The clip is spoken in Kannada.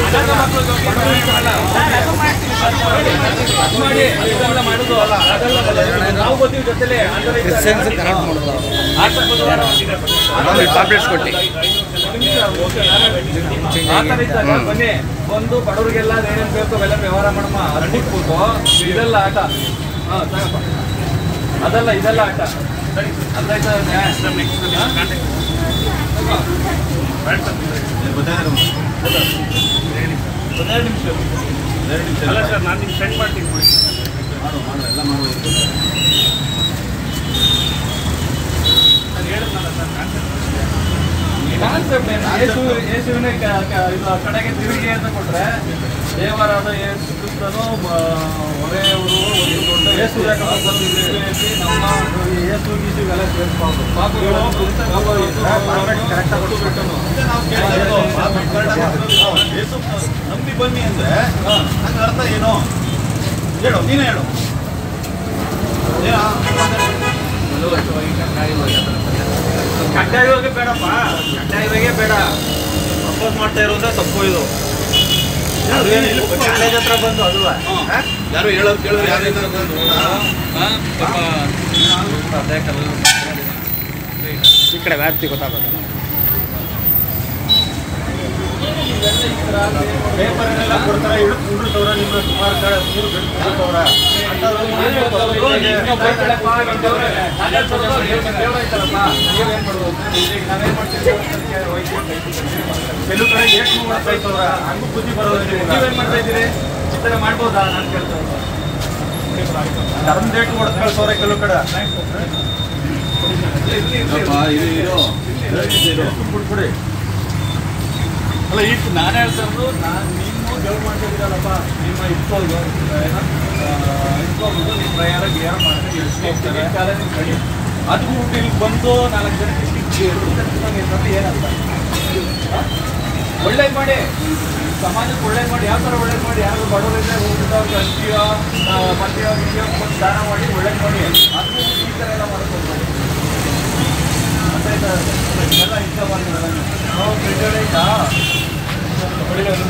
ಮಾಡಿ ಇದೆಲ್ಲ ಮಾಡುದು ಅಲ್ಲ ಅದೆಲ್ಲ ನಾವು ಗೊತ್ತೀವಿ ಜೊತೆಲೆ ಕ್ರಿಶ್ಚಿಯನ್ಸ್ ಕರೆಕ್ಟ್ ಮಾಡೋದು ಅದೊಂದು ಪಾಂಪ್ಲೆಟ್ಸ್ ಕೊಟ್ಟು ಬನ್ನಿ ಬಂದು ಬಡವರಿಗೆಲ್ಲ ಏನೇನು ಬೇಕು ಅವೆಲ್ಲ ವ್ಯವಹಾರ ಮಾಡಮ್ಮ ಅದು ಬಿಟ್ಬಿಟ್ಟು ಇದೆಲ್ಲ ಆಟ ಹಾ ತಗಪ್ಪ ಅದಲ್ಲ ಇದೆಲ್ಲ ಆಟ ಅದಾಯ್ತಾ ಹದಿನೈದು ನಿಮಿಷ ಅಲ್ಲ ಸರ್ ನಾನು ನಿಮ್ಗೆ ಸೆಂಡ್ ಮಾಡ್ತೀನಿ ಬಿಡಿ. ನಾನು ಹೇಳಿದ್ನಲ್ಲ ಸರ್ ಕಾನ್ಸೆಪ್ಟ್ ಕಾನ್ಸೆಪ್ಟ್ ಯೇಸು ಯೇಸುವಿನ ಕ- ಕ- ಇದು ಕಡೆಗೆ ತಿರುಗಿ ಅಂತ ಕೊಟ್ರೆ ದೇವರಾದ ಯೇಸು ಕ್ರಿಸ್ತನು ಮ- ಹೊರೆಯವರು ಒಂದು ದೊಡ್ಡ ಯೇಸು ನಮ್ಮ ಯೇಸು ಗೀಸು ಇವೆಲ್ಲ ಸೇರಿಸ್ಬಾರ್ದು ಪಾಪಗಳು ಕರೆಕ್ಟಾಗಿ ಬಿಟ್ಟನು ಯೇಸು ನಂಬಿ ಬನ್ನಿ ಅಂದ್ರೆ ನಂಗೆ ಅರ್ಥ ಏನು ಹೇಳು ನೀನೇ ಹೇಳು ಕಡ್ಡಾಯವಾಗಿ ಬೇಡಪ್ಪ ಕಡ್ಡಾಯವಾಗೇ ಬೇಡ ಪ್ರಪೋಸ್ ಮಾಡ್ತಾ ಇರೋದೇ ತಪ್ಪು ಇದು ಕಾಲೇಜ್ ಹತ್ರ ಬಂದು ಅಲ್ವಾ ಯಾರು ಹೇಳೋದು ಕೇಳಿದ್ರೆ ಯಾರು ಇದ್ದಾರೆ ಬಂದು ಈ ಕಡೆ ವ್ಯಾಪ್ತಿ ಗೊತ್ತಾಗಬೇಕು ಪೇಪರ್ನೆಲ್ಲ ಕೊಡ್ತಾರೆ ಹುಡುಗವ್ರ ನಿಮ್ಮ ಸುಮಾರು ಕಡೆ ಮೂರು ಗಂಟೆ ಕೆಲವು ಕಡೆ ಏಟ್ ಮಾಡ್ತಾ ಇದ್ದವ್ರ ಹಂಗೂ ಬುದ್ಧಿ ಬರೋದು ನೀವೇನ್ ಮಾಡ್ತಾ ಇದ್ದೀರಿ ಈ ಥರ ಮಾಡ್ಬೋದಾ ನಾನು ಕೇಳ್ತಾ ಧರ್ಮ ಡೇಟ್ ಕೊಡ್ತಾ ಕಳ್ಸೋರೆ ಕೆಲವು ಕಡೆ ಬಿಟ್ಬಿಡಿ ಅಲ್ಲ ಈಗ ನಾನು ಹೇಳ್ತಾ ಇರೋದು ನಾನು ನೀವು ಜವ್ ಮಾಡ್ತಿದ್ದೀರಲ್ಲಪ್ಪ ನಿಮ್ಮ ಇಟ್ಕೊಂಡು ಏನೋ ಇಟ್ಕೊಂಡು ನಿಮ್ಮ ಪ್ರಯಾಣ ಬೇರೆ ಮಾಡ್ಕೊಂಡು ಇಳಿಸ್ಕೊಳ್ತಾರೆ ಕಾಲ ನಿಮ್ಮ ಕಡೆ ಅದು ಬಿಟ್ಟು ಇಲ್ಲಿ ಬಂದು ನಾಲ್ಕು ಜನಕ್ಕೆ ಏನಂತ ಒಳ್ಳೇದು ಮಾಡಿ ಸಮಾಜಕ್ಕೆ ಒಳ್ಳೇದು ಮಾಡಿ ಯಾವ ಥರ ಒಳ್ಳೇದು ಮಾಡಿ ಯಾರು ಬಡವರಿದ್ರೆ ಊಟದವ್ರಿಗೆ ಹಂಚಿಯೋ ಮದ್ಯೋ ಗಿದ್ಯೋ ಕೊಟ್ಟು ದಾನ ಮಾಡಿ ಒಳ್ಳೇದು ಮಾಡಿ ಅದು ಬಿಟ್ಟು ಈ ಥರ ಎಲ್ಲ ಮಾಡ್ಕೊಂಡು ಮತ್ತೆ ಇದು- ಎಲ್ಲ ಇಷ್ಟ ಬಂದಿರಲ್ಲ ನಾವು ಬಿಡುಗಡೆ ಈಗ ಹೊಡಿಗೆ ಒಂದು